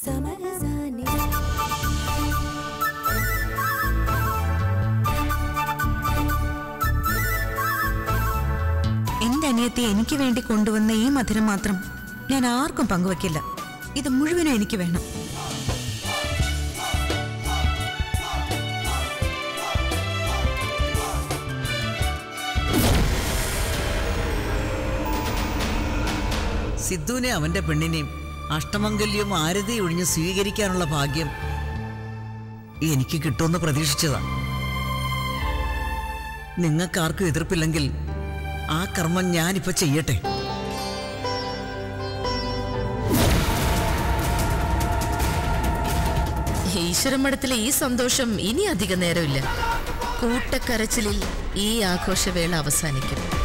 സമരസാനി എന്റെ അനിയത്തെ എനിക്ക് വേണ്ടി കൊണ്ടുവന്ന ഈ മധുരം മാത്രം ഞാൻ ആർക്കും പങ്കുവെക്കില്ല ഇത് മുഴുവനും എനിക്ക് വേണം സിദ്ധുവിനെ അവന്റെ പെണ്ണിനെയും അഷ്ടമംഗല്യവും ആരതി ഒഴിഞ്ഞ് സ്വീകരിക്കാനുള്ള ഭാഗ്യം എനിക്ക് കിട്ടുമെന്ന് പ്രതീക്ഷിച്ചതാ നിങ്ങൾക്കാർക്കും എതിർപ്പില്ലെങ്കിൽ ആ കർമ്മം ഞാനിപ്പോ ചെയ്യട്ടെ ഈശ്വരമഠത്തിലെ ഈ സന്തോഷം ഇനി അധിക നേരമില്ല കൂട്ടക്കരച്ചിലിൽ ഈ ആഘോഷവേള അവസാനിക്കും